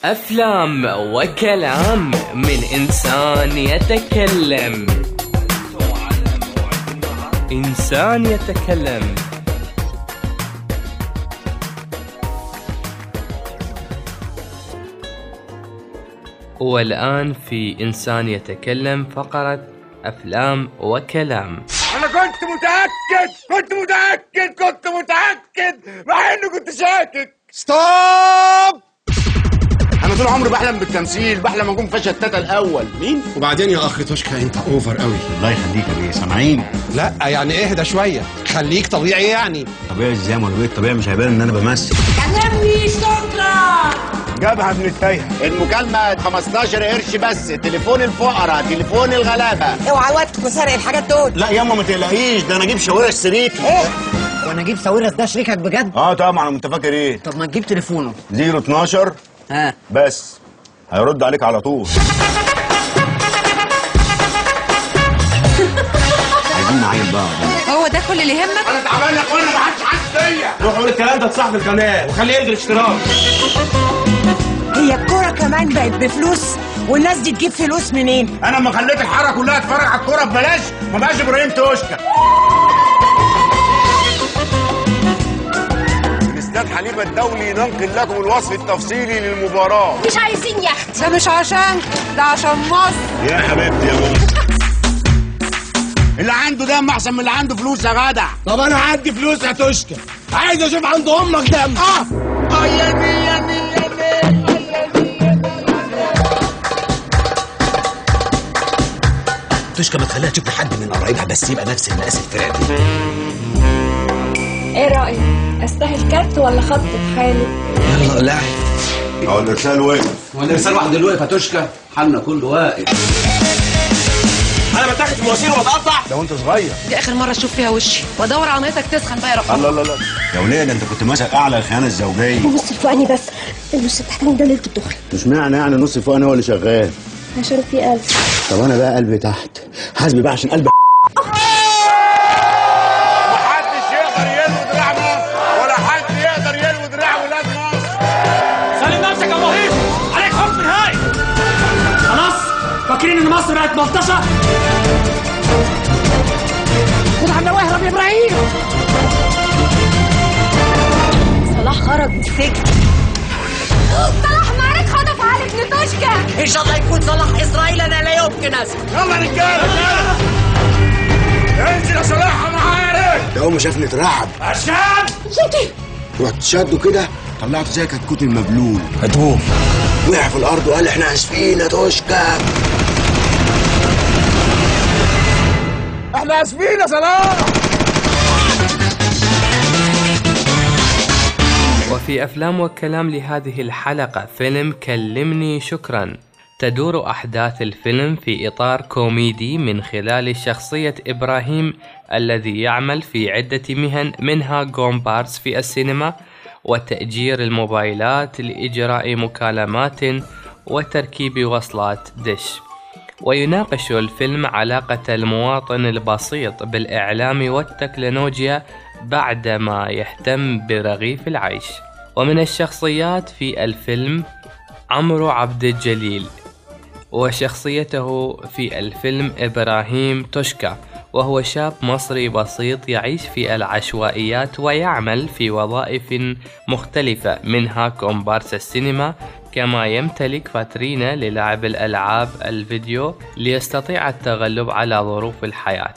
أفلام وكلام من إنسان يتكلم إنسان يتكلم والآن في إنسان يتكلم فقرة أفلام وكلام انا كنت متاكد كنت متاكد كنت متاكد مع اني كنت شاكك ستوب انا طول عمري بحلم بالتمثيل بحلم اكون في الشتات الاول مين وبعدين يا اخ توشكا انت اوفر قوي الله يخليك يا بيه سامعين لا يعني اهدى شويه خليك طبيعي يعني طبيعي ازاي ما البيت طبيعي مش هيبان ان انا بمثل كلمني شكرا جابها ابن التايهه المكالمه 15 قرش بس تليفون الفقراء تليفون الغلابه اوعى الواد تكون سارق الحاجات دول لا ياما ما تقلقيش ده انا اجيب شاورما شريكي وانا اجيب ساويرس ده شريكك بجد اه طبعا انت فاكر ايه طب ما تجيب تليفونه 012 ها بس هيرد عليك على طول عايزين نعين بقى هو ده كل اللي يهمك انا تعبان يا اخوانا ما حدش حاسس بيا روح قول الكلام ده لصاحب القناه وخليه يلغي الاشتراك هي الكوره كمان بقت بفلوس والناس دي تجيب فلوس منين انا لما خليت الحاره كلها تتفرج على الكوره ببلاش ما بقاش ابراهيم توشكا الاستاد حليب الدولي ينقل لكم الوصف التفصيلي للمباراه مش عايزين يخت ده مش عشان ده عشان مصر يا حبيبتي يا ماما اللي عنده دم احسن من اللي عنده فلوس يا جدع طب انا عندي فلوس يا توشكا عايز اشوف عند امك دم اه اه يا دي يا دي يا دي توشكا ما تخليها تشوف لحد من قرايبها بس يبقى نفس المقاس الفرق دي ايه رأيك؟ استاهل كارت ولا خط في حاله؟ يلا لا هو الارسال وقف وانا رسالة واحد دلوقتي يا توشكا حالنا كله واقف انا بتاخد في مواسير واتقطع ده وانت صغير دي اخر مره اشوف فيها وشي وادور على نيتك تسخن بقى يا رفاق الله الله الله يا وليه ده انت كنت ماسك اعلى الخيانه الزوجيه النص الفوقاني بس النص التحتاني ده ليلة الدخل مش معنى يعني نص فوق انا هو اللي شغال عشان في قلب طب انا بقى قلبي تحت حاسبي بقى عشان قلبي محدش يقدر يلوي دراعنا ولا حد يقدر يلوي دراع ولاد مصر سلم نفسك يا ابراهيم عليك حكم نهائي خلاص فاكرين ان مصر بقت ملطشه خد عنا واهرب يا ابراهيم صلاح خرج من السجن صلاح مالك خطف على ابن توشكا ان شاء الله يكون صلاح اسرائيل انا لا يمكن اسكت يلا رجاله انزل يا صلاح معايا ده هو شافني اترعب عشان رحت شده كده طلعت زي كتكوت المبلول هتقوم وقع في الارض وقال احنا اسفين يا توشكا احنا اسفين يا صلاح وفي أفلام وكلام لهذه الحلقة فيلم كلمني شكرا تدور أحداث الفيلم في إطار كوميدي من خلال شخصية إبراهيم الذي يعمل في عدة مهن منها كومبارس في السينما وتأجير الموبايلات لإجراء مكالمات وتركيب وصلات دش ويناقش الفيلم علاقة المواطن البسيط بالإعلام والتكنولوجيا بعدما يهتم برغيف العيش ومن الشخصيات في الفيلم عمرو عبد الجليل وشخصيته في الفيلم إبراهيم توشكا وهو شاب مصري بسيط يعيش في العشوائيات ويعمل في وظائف مختلفة منها كومبارس السينما كما يمتلك فاترينا للعب الألعاب الفيديو ليستطيع التغلب على ظروف الحياة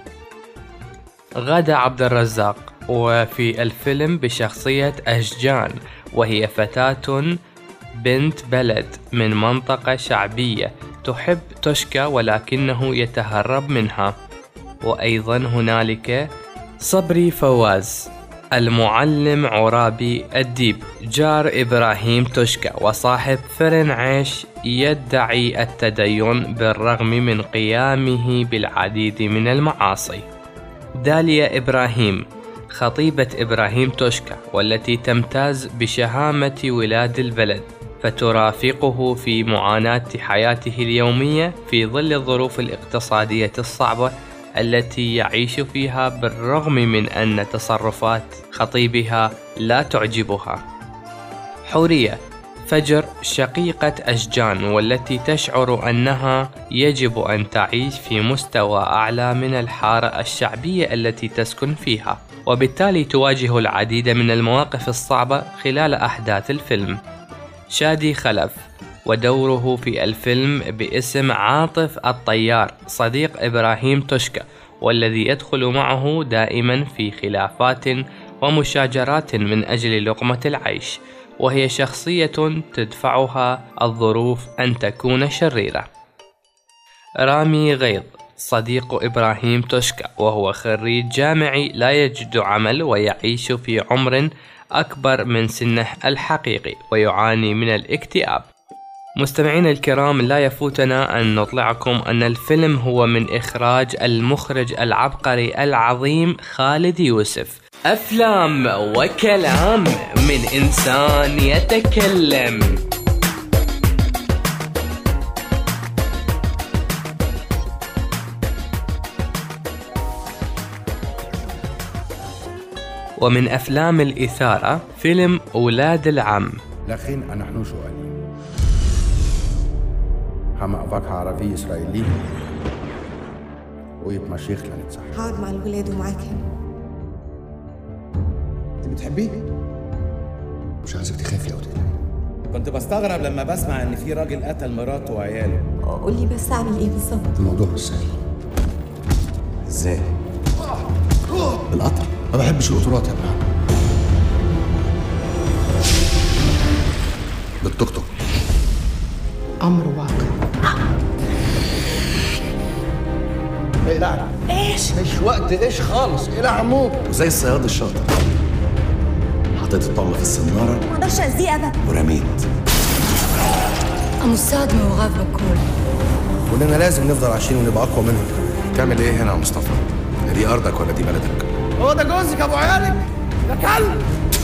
غادة عبد الرزاق وفي الفيلم بشخصية أشجان وهي فتاة بنت بلد من منطقة شعبية تحب توشكا ولكنه يتهرب منها وأيضا هنالك صبري فواز المعلم عرابي الديب جار إبراهيم توشكا وصاحب فرن عيش يدعي التدين بالرغم من قيامه بالعديد من المعاصي داليا إبراهيم خطيبة إبراهيم توشكا والتي تمتاز بشهامة ولاد البلد فترافقه في معاناة حياته اليومية في ظل الظروف الاقتصادية الصعبة التي يعيش فيها بالرغم من أن تصرفات خطيبها لا تعجبها. حورية فجر شقيقة أشجان والتي تشعر أنها يجب أن تعيش في مستوى أعلى من الحارة الشعبية التي تسكن فيها وبالتالي تواجه العديد من المواقف الصعبة خلال أحداث الفيلم شادي خلف ودوره في الفيلم باسم عاطف الطيار صديق إبراهيم توشكا والذي يدخل معه دائما في خلافات ومشاجرات من أجل لقمة العيش وهي شخصية تدفعها الظروف أن تكون شريرة رامي غيظ صديق إبراهيم توشكا وهو خريج جامعي لا يجد عمل ويعيش في عمر أكبر من سنه الحقيقي ويعاني من الاكتئاب مستمعينا الكرام لا يفوتنا أن نطلعكم أن الفيلم هو من إخراج المخرج العبقري العظيم خالد يوسف أفلام وكلام من إنسان يتكلم ومن أفلام الإثارة فيلم أولاد العم לכן אנחנו שואלים, המאבק הערבי ישראלי הוא יתמשך לנצח. هقعد مع الولاد ومعاك هنا انت بتحبيه؟ مش عايزك تخافي او تقلقي كنت بستغرب لما بسمع ان في راجل قتل مراته وعياله قول لي بس اعمل ايه بالظبط الموضوع مش سهل ازاي بالقطر ما بحبش القطورات يا ابن عم بالتوك توك امر واقع اقلع ايش مش وقت ايش خالص اقلع عمو وزي الصياد الشاطر حطيت الطعم في السناره ما اقدرش اذيه ابدا ورميت مصادمه وغاب بكون كلنا لازم نفضل عايشين ونبقى اقوى منهم تعمل ايه هنا يا مصطفى دي ارضك ولا دي بلدك هو ده جوزك ابو عيالك ده كلب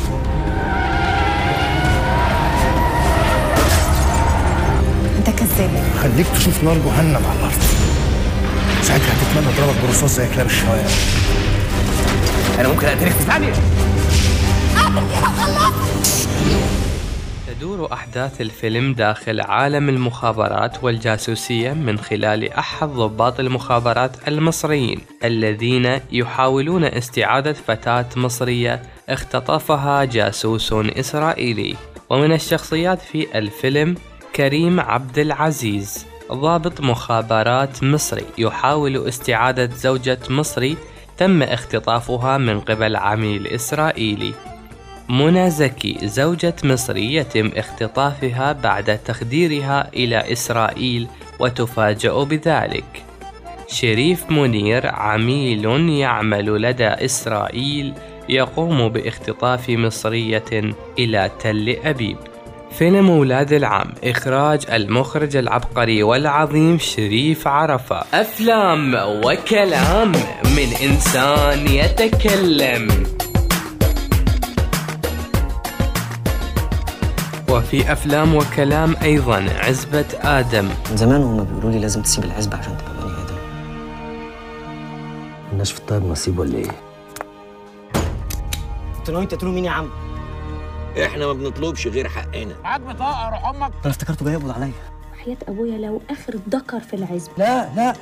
انت كذاب خليك تشوف نار جهنم على الارض ساعتها هتتمنى اضربك برصاص زي كلاب الشوارع انا ممكن اقتلك في ثانيه تدور أحداث الفيلم داخل عالم المخابرات والجاسوسية من خلال أحد ضباط المخابرات المصريين الذين يحاولون استعادة فتاة مصرية اختطفها جاسوس إسرائيلي ومن الشخصيات في الفيلم كريم عبد العزيز ضابط مخابرات مصري يحاول استعادة زوجة مصري تم اختطافها من قبل عميل إسرائيلي منى زكي زوجة مصري يتم اختطافها بعد تخديرها إلى إسرائيل وتفاجأ بذلك. شريف منير عميل يعمل لدى إسرائيل يقوم باختطاف مصرية إلى تل أبيب. فيلم ولاد العم إخراج المخرج العبقري والعظيم شريف عرفة أفلام وكلام من إنسان يتكلم وفي أفلام وكلام أيضا عزبة آدم من زمان هما بيقولوا لي لازم تسيب العزبة عشان تبقى بني آدم الناس في الطيب نصيب ولا إيه؟ انتوا ناويين تقتلوا مين يا عم؟ احنا ما بنطلبش غير حقنا معاك بطاقه روح امك أنا افتكرته جاي يقبض عليا وحياة ابويا لو اخر ذكر في العزبة لا لا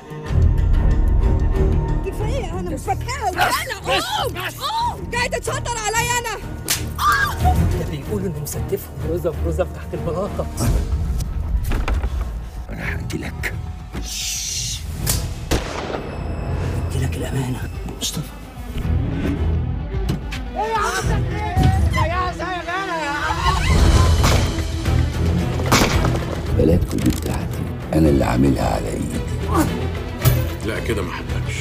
كفايه انا مش فاتحاها انا قوم قوم جاي تتشطر عليا انا ده بيقولوا إنه مسدفهم رزف رزف تحت البلاطة انا هقتلك ادي لك الأمانة مصطفى بلدكم دي بتاعتي انا اللي عاملها على ايدي لا كده ما حبكش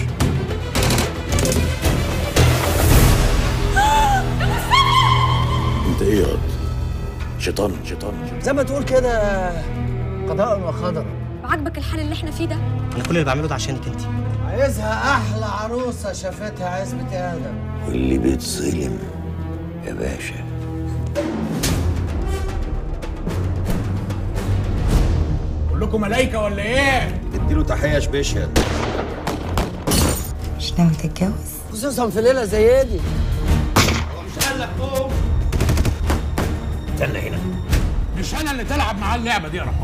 انت ايه يا واد؟ شيطان شيطان زي ما تقول كده قضاء وقدر عاجبك الحال اللي احنا فيه ده أنا كل اللي بعمله ده عشانك أنت عايزها احلى عروسه شافتها عزبة ادم واللي بيتظلم يا باشا كلكم ملايكه ولا ايه اديله تحيه شبيشهد مش ناوي تتجوز خصوصا في ليلة زي دي استنى هنا مش انا اللي تلعب معاه اللعبه دي يا رحمه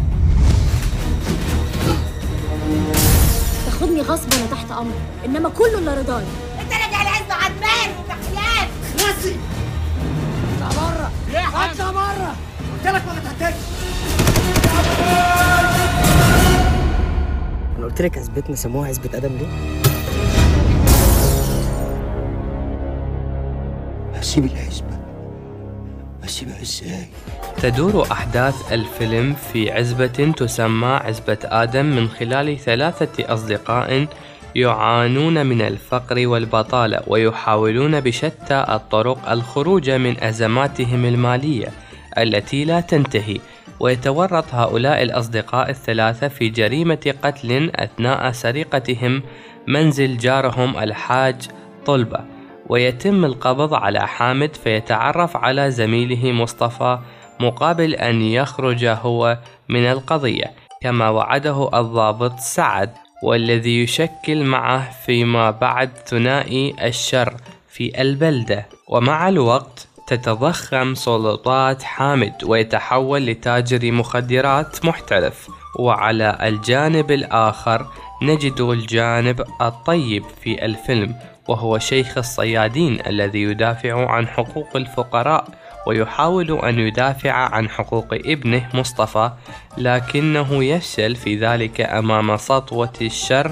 تاخدني غصب انا تحت امرك انما كله الا رضاي انت راجع العز عدمان وتحيات نسي اطلع بره اطلع بره قلت لك ما تتهتكش انا قلت لك عزبتنا سموها عزبة ادم ليه؟ هسيب الحزبة هسيبها ازاي تدور أحداث الفيلم في عزبة تسمى عزبة آدم من خلال ثلاثة أصدقاء يعانون من الفقر والبطالة ويحاولون بشتى الطرق الخروج من أزماتهم المالية التي لا تنتهي ويتورط هؤلاء الأصدقاء الثلاثة في جريمة قتل أثناء سرقتهم منزل جارهم الحاج طلبة ويتم القبض على حامد فيتعرف على زميله مصطفى مقابل أن يخرج هو من القضية كما وعده الضابط سعد والذي يشكل معه فيما بعد ثنائي الشر في البلدة ومع الوقت تتضخم سلطات حامد ويتحول لتاجر مخدرات محترف وعلى الجانب الآخر نجد الجانب الطيب في الفيلم وهو شيخ الصيادين الذي يدافع عن حقوق الفقراء ويحاول أن يدافع عن حقوق ابنه مصطفى لكنه يفشل في ذلك أمام سطوة الشر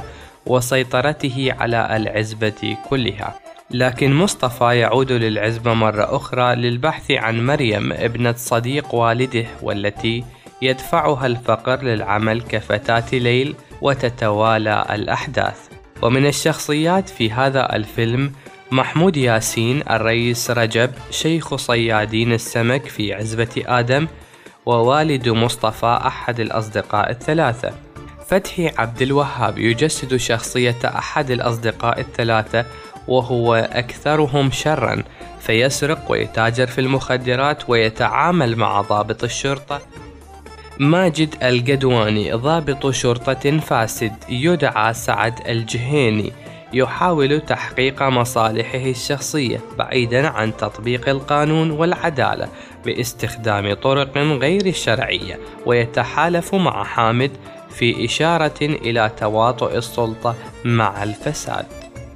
وسيطرته على العزبة كلها لكن مصطفى يعود للعزبة مرة أخرى للبحث عن مريم ابنة صديق والده والتي يدفعها الفقر للعمل كفتاة ليل وتتوالى الأحداث ومن الشخصيات في هذا الفيلم محمود ياسين الرئيس رجب شيخ صيادين السمك في عزبة آدم ووالد مصطفى أحد الأصدقاء الثلاثة فتحي عبد الوهاب يجسد شخصية أحد الأصدقاء الثلاثة وهو أكثرهم شرا فيسرق ويتاجر في المخدرات ويتعامل مع ضابط الشرطة ماجد القدواني ضابط شرطة فاسد يدعى سعد الجهيني يحاول تحقيق مصالحه الشخصية بعيدا عن تطبيق القانون والعدالة باستخدام طرق غير شرعية ويتحالف مع حامد في إشارة إلى تواطؤ السلطة مع الفساد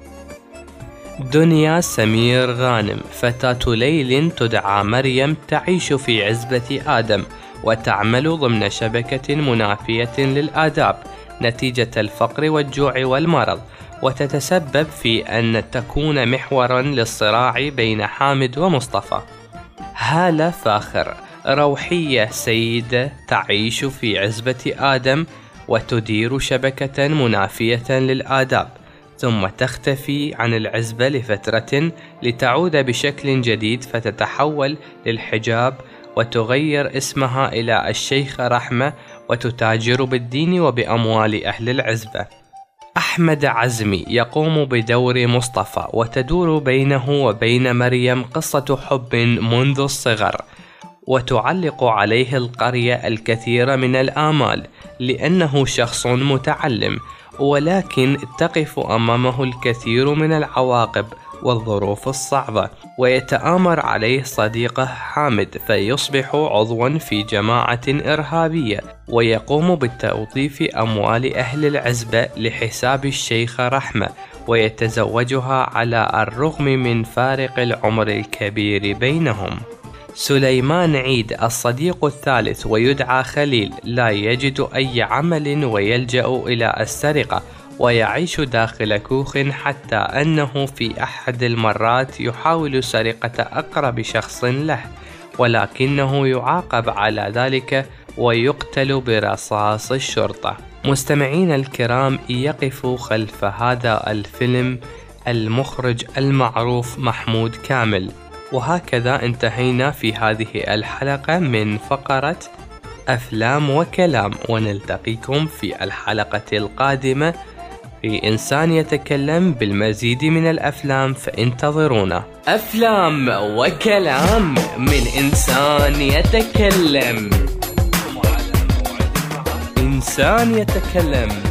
دنيا سمير غانم فتاة ليل تدعى مريم تعيش في عزبة آدم وتعمل ضمن شبكة منافية للآداب نتيجة الفقر والجوع والمرض وتتسبب في أن تكون محورا للصراع بين حامد ومصطفى هالة فاخر روحية سيدة تعيش في عزبة آدم وتدير شبكة منافية للآداب ثم تختفي عن العزبة لفترة لتعود بشكل جديد فتتحول للحجاب وتغير اسمها إلى الشيخة رحمة وتتاجر بالدين وبأموال أهل العزبة أحمد عزمي يقوم بدور مصطفى وتدور بينه وبين مريم قصة حب منذ الصغر وتعلق عليه القرية الكثير من الآمال لأنه شخص متعلم ولكن تقف أمامه الكثير من العواقب والظروف الصعبة ويتآمر عليه صديقه حامد فيصبح عضوا في جماعة إرهابية ويقوم بالتوظيف أموال أهل العزبة لحساب الشيخة رحمة ويتزوجها على الرغم من فارق العمر الكبير بينهم سليمان عيد الصديق الثالث ويدعى خليل لا يجد أي عمل ويلجأ إلى السرقة ويعيش داخل كوخ حتى أنه في أحد المرات يحاول سرقة أقرب شخص له ولكنه يعاقب على ذلك ويقتل برصاص الشرطة مستمعين الكرام يقف خلف هذا الفيلم المخرج المعروف محمود كامل وهكذا انتهينا في هذه الحلقة من فقرة أفلام وكلام ونلتقيكم في الحلقة القادمة في إنسان يتكلم بالمزيد من الأفلام فانتظرونا أفلام وكلام من إنسان يتكلم إنسان يتكلم